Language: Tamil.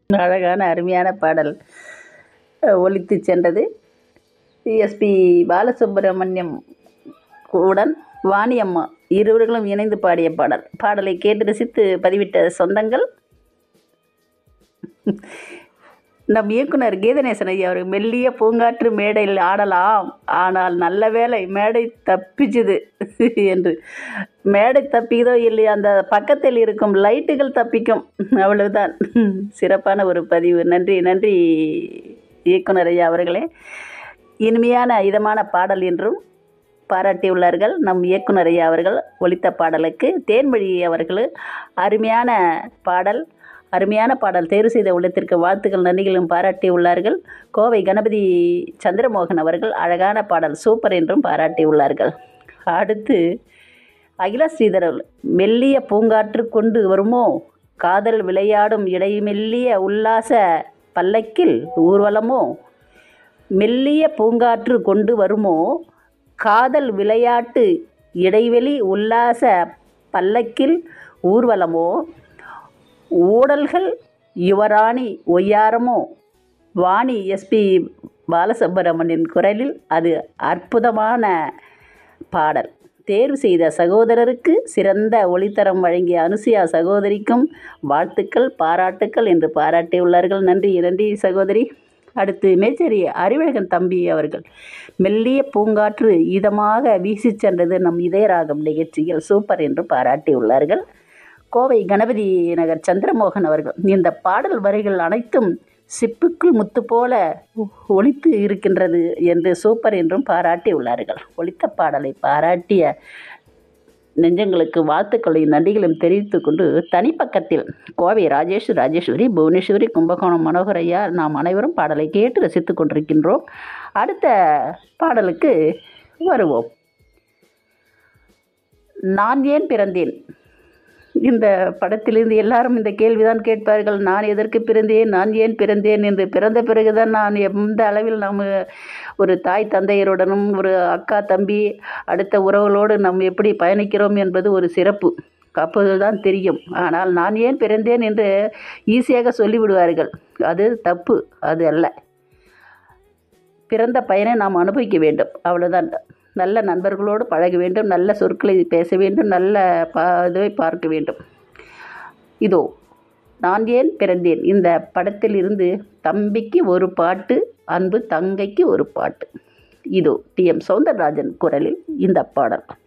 அழகான அருமையான பாடல் ஒலித்து சென்றது எஸ்பி பாலசுப்ரமணியம் உடன் வாணியம்மா இருவர்களும் இணைந்து பாடிய பாடல் பாடலை கேட்டு ரசித்து பதிவிட்ட சொந்தங்கள் நம் இயக்குனர் கீதநேசன் ஐயா அவர் மெல்லிய பூங்காற்று மேடையில் ஆடலாம் ஆனால் நல்ல வேலை மேடை தப்பிச்சுது என்று மேடை தப்பிக்குதோ இல்லையோ அந்த பக்கத்தில் இருக்கும் லைட்டுகள் தப்பிக்கும் அவ்வளவுதான் சிறப்பான ஒரு பதிவு நன்றி நன்றி இயக்குனர் ஐயா அவர்களே இனிமையான இதமான பாடல் என்றும் பாராட்டியுள்ளார்கள் நம் இயக்குனர் ஐயா அவர்கள் ஒலித்த பாடலுக்கு தேன்மொழி அவர்கள் அருமையான பாடல் அருமையான பாடல் தேர்வு செய்த உள்ளத்திற்கு வாழ்த்துக்கள் நன்றிகளும் பாராட்டியுள்ளார்கள் கோவை கணபதி சந்திரமோகன் அவர்கள் அழகான பாடல் சூப்பர் என்றும் பாராட்டியுள்ளார்கள் அடுத்து அகிலா ஸ்ரீதரன் மெல்லிய பூங்காற்று கொண்டு வருமோ காதல் விளையாடும் இடைமெல்லிய உல்லாச பல்லக்கில் ஊர்வலமோ மெல்லிய பூங்காற்று கொண்டு வருமோ காதல் விளையாட்டு இடைவெளி உல்லாச பல்லக்கில் ஊர்வலமோ ஊடல்கள் யுவராணி ஒய்யாரமோ வாணி எஸ்பி பாலசுப்ரமணியன் குரலில் அது அற்புதமான பாடல் தேர்வு செய்த சகோதரருக்கு சிறந்த ஒளித்தரம் வழங்கிய அனுசுயா சகோதரிக்கும் வாழ்த்துக்கள் பாராட்டுக்கள் என்று பாராட்டியுள்ளார்கள் நன்றி நன்றி சகோதரி அடுத்து மேச்சேரி அறிவழகன் தம்பி அவர்கள் மெல்லிய பூங்காற்று இதமாக வீசி சென்றது நம் இதயராகம் நிகழ்ச்சியில் சூப்பர் என்று பாராட்டியுள்ளார்கள் கோவை கணபதி நகர் சந்திரமோகன் அவர்கள் இந்த பாடல் வரிகள் அனைத்தும் சிப்புக்குள் முத்து போல ஒலித்து இருக்கின்றது என்று சூப்பர் என்றும் பாராட்டியுள்ளார்கள் ஒலித்த பாடலை பாராட்டிய நெஞ்சங்களுக்கு வாழ்த்துக்களையும் நன்றிகளையும் தெரிவித்து கொண்டு தனிப்பக்கத்தில் கோவை ராஜேஷ் ராஜேஸ்வரி புவனேஸ்வரி கும்பகோணம் மனோகரையா நாம் அனைவரும் பாடலை கேட்டு ரசித்து கொண்டிருக்கின்றோம் அடுத்த பாடலுக்கு வருவோம் நான் ஏன் பிறந்தேன் இந்த படத்திலிருந்து எல்லாரும் இந்த கேள்விதான் கேட்பார்கள் நான் எதற்கு பிறந்தேன் நான் ஏன் பிறந்தேன் என்று பிறந்த பிறகுதான் நான் எந்த அளவில் நாம் ஒரு தாய் தந்தையருடனும் ஒரு அக்கா தம்பி அடுத்த உறவுகளோடு நாம் எப்படி பயணிக்கிறோம் என்பது ஒரு சிறப்பு அப்போதுதான் தெரியும் ஆனால் நான் ஏன் பிறந்தேன் என்று ஈஸியாக சொல்லிவிடுவார்கள் அது தப்பு அது அல்ல பிறந்த பயனை நாம் அனுபவிக்க வேண்டும் அவ்வளோதான் நல்ல நண்பர்களோடு பழக வேண்டும் நல்ல சொற்களை பேச வேண்டும் நல்ல பா இதை பார்க்க வேண்டும் இதோ நான் ஏன் பிறந்தேன் இந்த படத்தில் இருந்து தம்பிக்கு ஒரு பாட்டு அன்பு தங்கைக்கு ஒரு பாட்டு இதோ டி எம் சௌந்தரராஜன் குரலில் இந்த பாடல்